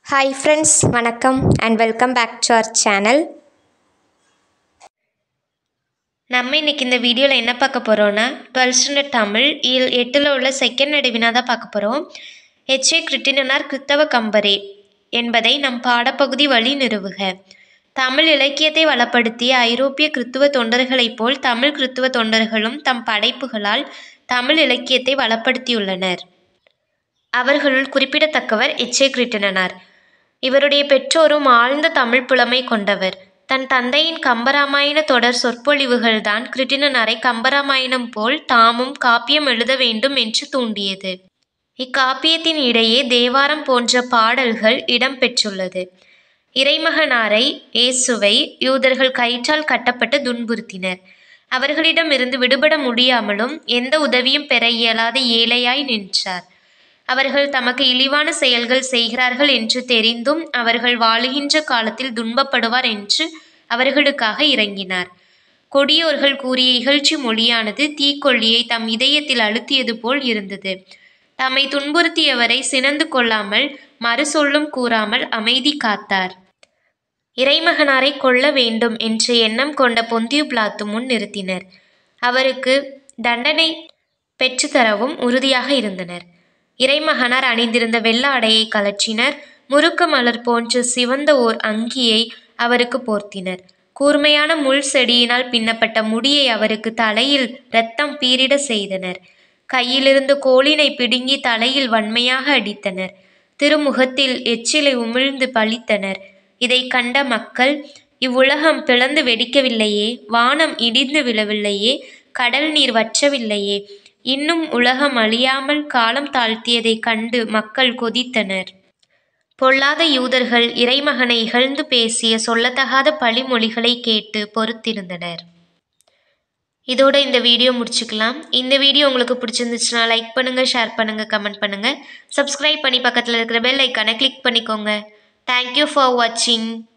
hi friends வணக்கம் and welcome back to our channel நம்ம இன்னைக்கு இந்த வீடியோவில் என்ன பார்க்க போகிறோன்னா டுவெல்த் ஸ்டாண்டர்ட் தமிழ் இல் எட்டில் உள்ள செகண்ட் நடுவினா தான் பார்க்க போகிறோம் ஹெச்ஏ கிருட்டினனார் கிறித்தவ கம்பரே என்பதை நம் பாடப்பகுதி வழி நிறுவுக தமிழ் இலக்கியத்தை வளப்படுத்திய ஐரோப்பிய கிறித்துவ தொண்டர்களைப் போல் தமிழ் கிறித்துவ தொண்டர்களும் தம் படைப்புகளால் தமிழ் இலக்கியத்தை வளப்படுத்தியுள்ளனர் அவர்களுள் குறிப்பிடத்தக்கவர் எச்சே கிருட்டினனார் இவருடைய பெற்றோரும் ஆழ்ந்த தமிழ் புலமை கொண்டவர் தன் தந்தையின் கம்பராமாயண தொடர் சொற்பொழிவுகள்தான் கிருட்டினனாரை கம்பராமாயணம் போல் தாமும் காப்பியம் எழுத வேண்டும் என்று தூண்டியது இக்காப்பியத்தின் இடையே தேவாரம் போன்ற பாடல்கள் இடம்பெற்றுள்ளது இறைமகனாரை இயேசுவை யூதர்கள் கயிற்றால் கட்டப்பட்டு துன்புறுத்தினர் அவர்களிடமிருந்து விடுபட முடியாமலும் எந்த உதவியும் பெற இயலாத ஏழையாய் நின்றார் அவர்கள் தமக்கு இழிவான செயல்கள் செய்கிறார்கள் என்று தெரிந்தும் அவர்கள் வாழுகின்ற காலத்தில் துன்பப்படுவார் என்று அவர்களுக்காக இறங்கினார் கொடியோர்கள் கூறிய இகழ்ச்சி மொழியானது தீக்கொல்லியை தம் இதயத்தில் அழுத்தியது போல் இருந்தது தம்மை துன்புறுத்தியவரை சினந்து கொள்ளாமல் மறுசொல்லும் கூறாமல் அமைதி காத்தார் இறைமகனாரை கொல்ல வேண்டும் என்ற எண்ணம் கொண்ட பொந்தியு பிளாத்து முன் நிறுத்தினர் அவருக்கு தண்டனை பெற்றுத்தரவும் உறுதியாக இருந்தனர் இறைமகனார் அணிந்திருந்த வெள்ள அடையை கலற்றினர் முறுக்கு மலர் போன்ற சிவந்த ஓர் அங்கியை அவருக்கு போர்த்தினர் கூர்மையான முள் செடியினால் பின்னப்பட்ட முடியை அவருக்கு தலையில் இரத்தம் பீரிட செய்தனர் கையிலிருந்து கோலினை பிடுங்கி தலையில் வன்மையாக அடித்தனர் திருமுகத்தில் எச்சிலை உமிழ்ந்து பழித்தனர் இதை கண்ட மக்கள் இவ்வுலகம் பிளந்து வெடிக்கவில்லையே வானம் இடிந்து விழவில்லையே கடல் நீர் வற்றவில்லையே இன்னும் உலகம் அழியாமல் காலம் தாழ்த்தியதைக் கண்டு மக்கள் கொதித்தனர் பொல்லாத யூதர்கள் இறைமகனை இகழ்ந்து பேசிய சொல்லத்தகாத பழிமொழிகளை கேட்டு பொறுத்திருந்தனர் இதோட இந்த வீடியோ முடிச்சுக்கலாம் இந்த வீடியோ உங்களுக்கு பிடிச்சிருந்துச்சுன்னா லைக் பண்ணுங்கள் ஷேர் பண்ணுங்கள் கமெண்ட் பண்ணுங்கள் சப்ஸ்கிரைப் பண்ணி பக்கத்தில் இருக்கிற பெல் ஐக்கானை கிளிக் பண்ணிக்கோங்க தேங்க்யூ ஃபார் வாட்சிங்